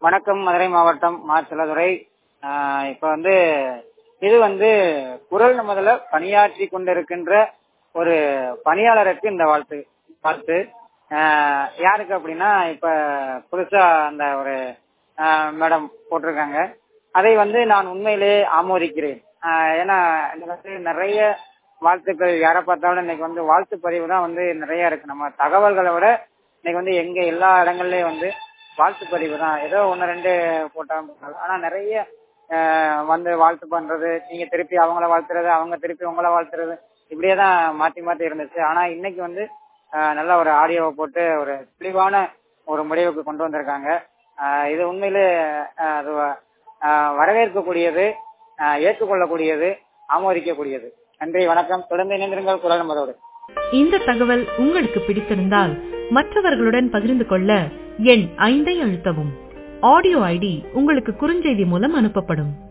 வணக்கம் மதுரை மாவட்டம் மா செல்லதுரை இப்போ வந்து இது வந்து குரல் முதல்ல பணியாற்றி கொண்டிருக்கின்ற ஒரு பணியாளருக்கு இந்த வாழ்த்து வாழ்த்து ஆஹ் யாருக்கு அப்படின்னா இப்ப புதுசா அந்த ஒரு மேடம் போட்டிருக்காங்க அதை வந்து நான் உண்மையிலே ஆமோதிக்கிறேன் ஆஹ் ஏன்னா இது வந்து நிறைய வாழ்த்துக்கள் யாரை பார்த்தாலும் இன்னைக்கு வந்து வாழ்த்து பதிவு தான் வந்து நிறைய இருக்கு நம்ம தகவல்களை விட இன்னைக்கு வந்து எங்க எல்லா இடங்கள்லயும் வந்து வாழ்த்து பதிவு தான் ஏதோ ஒன்னு ரெண்டு போட்டாங்க ஆனா நிறைய ஆஹ் வந்து வாழ்த்து பண்றது நீங்க திருப்பி அவங்கள வாழ்த்துறது அவங்க திருப்பி உங்களை வாழ்த்துறது இப்படியே தான் மாத்தி மாத்தி இருந்துச்சு ஆனா இன்னைக்கு வந்து ஆஹ் நல்ல ஒரு ஆடியோவை போட்டு ஒரு தெளிவான ஒரு முடிவுக்கு கொண்டு வந்திருக்காங்க ஆஹ் இது உண்மையிலே ஆஹ் அது ஆஹ் வரவேற்கக்கூடியது ஆஹ் ஏற்றுக்கொள்ளக்கூடியது ஆமோதிக்கக்கூடியது நன்றி வணக்கம் தொடர்ந்து இணைந்திருங்கள் குரல் நம்பரோடு இந்த தகவல் உங்களுக்கு பிடித்திருந்தால் மற்றவர்களுடன் பகிர்ந்து கொள்ள எண் ஐந்தை அழுத்தவும் ஆடியோ ஐடி உங்களுக்கு குறுஞ்செய்தி மூலம் அனுப்பப்படும்